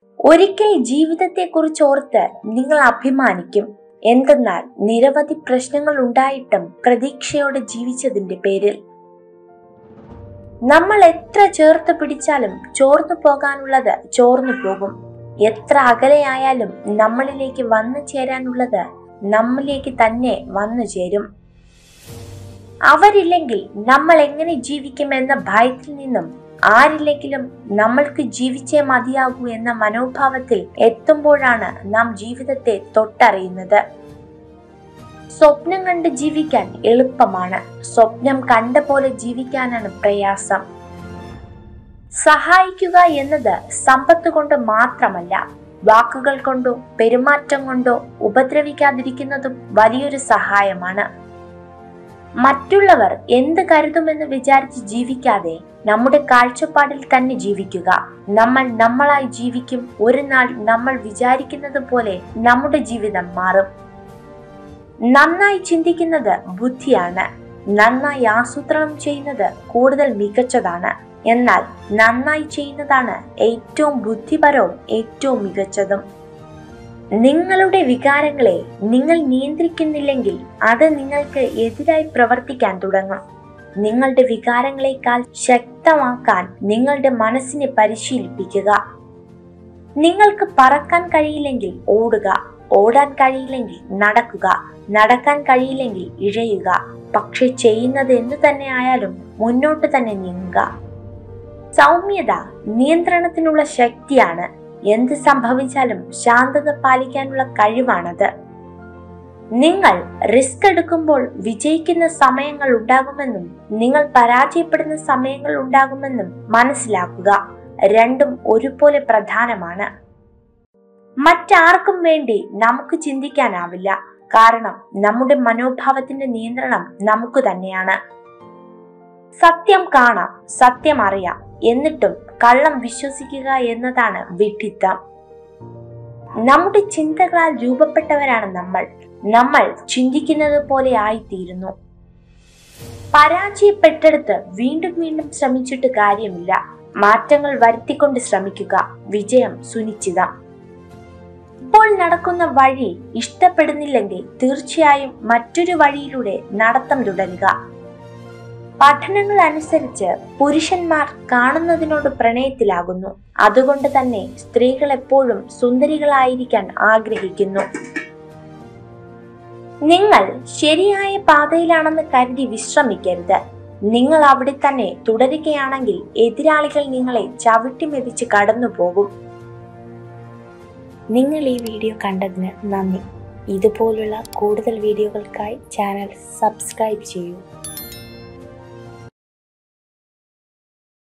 ഒരിക്കൽ ജീവിതത്തെക്കുറിച്ച് ഓർത്ത് നിങ്ങൾ അഭിമാനിക്കും എന്തെന്നാൽ നിരവധി പ്രശ്നങ്ങൾ ഉണ്ടായിട്ടും പ്രതീക്ഷയോടെ ജീവിച്ചതിന്റെ പേരിൽ നമ്മൾ എത്ര ചേർത്ത് പിടിച്ചാലും ചോർന്നു പോകാനുള്ളത് ചോർന്നു പോകും എത്ര അകലെയായാലും നമ്മളിലേക്ക് വന്നു ചേരാനുള്ളത് നമ്മിലേക്ക് തന്നെ വന്നു ചേരും അവരില്ലെങ്കിൽ നമ്മൾ എങ്ങനെ ജീവിക്കുമെന്ന ഭയത്തിൽ നിന്നും ആരില്ലെങ്കിലും നമ്മൾക്ക് ജീവിച്ചേ മതിയാകൂ എന്ന മനോഭാവത്തിൽ എത്തുമ്പോഴാണ് നാം ജീവിതത്തെ തൊട്ടറിയുന്നത് സ്വപ്നം കണ്ട് ജീവിക്കാൻ എളുപ്പമാണ് സ്വപ്നം കണ്ട പോലെ ജീവിക്കാനാണ് പ്രയാസം സഹായിക്കുക എന്നത് സമ്പത്ത് കൊണ്ട് മാത്രമല്ല വാക്കുകൾ കൊണ്ടോ പെരുമാറ്റം കൊണ്ടോ ഉപദ്രവിക്കാതിരിക്കുന്നതും വലിയൊരു സഹായമാണ് മറ്റുള്ളവർ എന്ത് കരുതുമെന്ന് വിചാരിച്ച് ജീവിക്കാതെ നമ്മുടെ കാഴ്ചപ്പാടിൽ തന്നെ ജീവിക്കുക നമ്മൾ നമ്മളായി ജീവിക്കും ഒരു നാൾ നമ്മൾ വിചാരിക്കുന്നത് പോലെ നമ്മുടെ ജീവിതം മാറും നന്നായി ചിന്തിക്കുന്നത് ബുദ്ധിയാണ് നന്നായി ആസൂത്രണം ചെയ്യുന്നത് കൂടുതൽ മികച്ചതാണ് എന്നാൽ നന്നായി ചെയ്യുന്നതാണ് ഏറ്റവും ബുദ്ധിപരവും ഏറ്റവും മികച്ചതും നിങ്ങളുടെ വികാരങ്ങളെ നിങ്ങൾ നിയന്ത്രിക്കുന്നില്ലെങ്കിൽ അത് നിങ്ങൾക്ക് എതിരായി പ്രവർത്തിക്കാൻ തുടങ്ങും നിങ്ങളുടെ വികാരങ്ങളെക്കാൾ ശക്തമാക്കാൻ നിങ്ങളുടെ മനസ്സിനെ പരിശീലിപ്പിക്കുക നിങ്ങൾക്ക് പറക്കാൻ കഴിയില്ലെങ്കിൽ ഓടുക ഓടാൻ കഴിയില്ലെങ്കിൽ നടക്കുക നടക്കാൻ കഴിയില്ലെങ്കിൽ ഇഴയുക പക്ഷെ ചെയ്യുന്നത് എന്തു തന്നെ ആയാലും മുന്നോട്ട് തന്നെ നീങ്ങുക സൗമ്യത നിയന്ത്രണത്തിനുള്ള ശക്തിയാണ് എന്ത് സംഭവിച്ചാലും ശാന്തത പാലിക്കാനുള്ള കഴിവാണത് നിങ്ങൾ റിസ്ക് എടുക്കുമ്പോൾ വിജയിക്കുന്ന സമയങ്ങൾ ഉണ്ടാകുമെന്നും നിങ്ങൾ പരാജയപ്പെടുന്ന സമയങ്ങൾ ഉണ്ടാകുമെന്നും മനസ്സിലാക്കുക രണ്ടും ഒരുപോലെ പ്രധാനമാണ് മറ്റാർക്കും വേണ്ടി നമുക്ക് ചിന്തിക്കാനാവില്ല കാരണം നമ്മുടെ മനോഭാവത്തിന്റെ നിയന്ത്രണം നമുക്ക് തന്നെയാണ് സത്യം കാണാം സത്യം അറിയാം എന്നിട്ടും കള്ളം വിശ്വസിക്കുക എന്നതാണ് വിഡ്ഢിത്തം നമ്മുടെ ചിന്തകളാൽ രൂപപ്പെട്ടവരാണ് നമ്മൾ നമ്മൾ ചിന്തിക്കുന്നത് പോലെ ആയിത്തീരുന്നു പരാജയപ്പെട്ടെടുത്ത് വീണ്ടും വീണ്ടും ശ്രമിച്ചിട്ട് കാര്യമില്ല മാറ്റങ്ങൾ വരുത്തിക്കൊണ്ട് ശ്രമിക്കുക വിജയം സുനിശ്ചിതം ഇപ്പോൾ നടക്കുന്ന വഴി ഇഷ്ടപ്പെടുന്നില്ലെങ്കിൽ തീർച്ചയായും മറ്റൊരു വഴിയിലൂടെ നടത്തം തുടരുക പഠനങ്ങൾ അനുസരിച്ച് പുരുഷന്മാർ കാണുന്നതിനോട് പ്രണയത്തിലാകുന്നു അതുകൊണ്ട് തന്നെ സ്ത്രീകൾ എപ്പോഴും സുന്ദരികളായിരിക്കാൻ ആഗ്രഹിക്കുന്നു നിങ്ങൾ ശരിയായ പാതയിലാണെന്ന് കരുതി വിശ്രമിക്കരുത് നിങ്ങൾ അവിടെ തന്നെ തുടരുകയാണെങ്കിൽ എതിരാളികൾ നിങ്ങളെ ചവിട്ടി മെതിച്ച് കടന്നു പോകും നിങ്ങൾ ഈ വീഡിയോ കണ്ടതിന് നന്ദി ഇതുപോലുള്ള കൂടുതൽ വീഡിയോകൾക്കായി ചാനൽ സബ്സ്ക്രൈബ് ചെയ്യൂ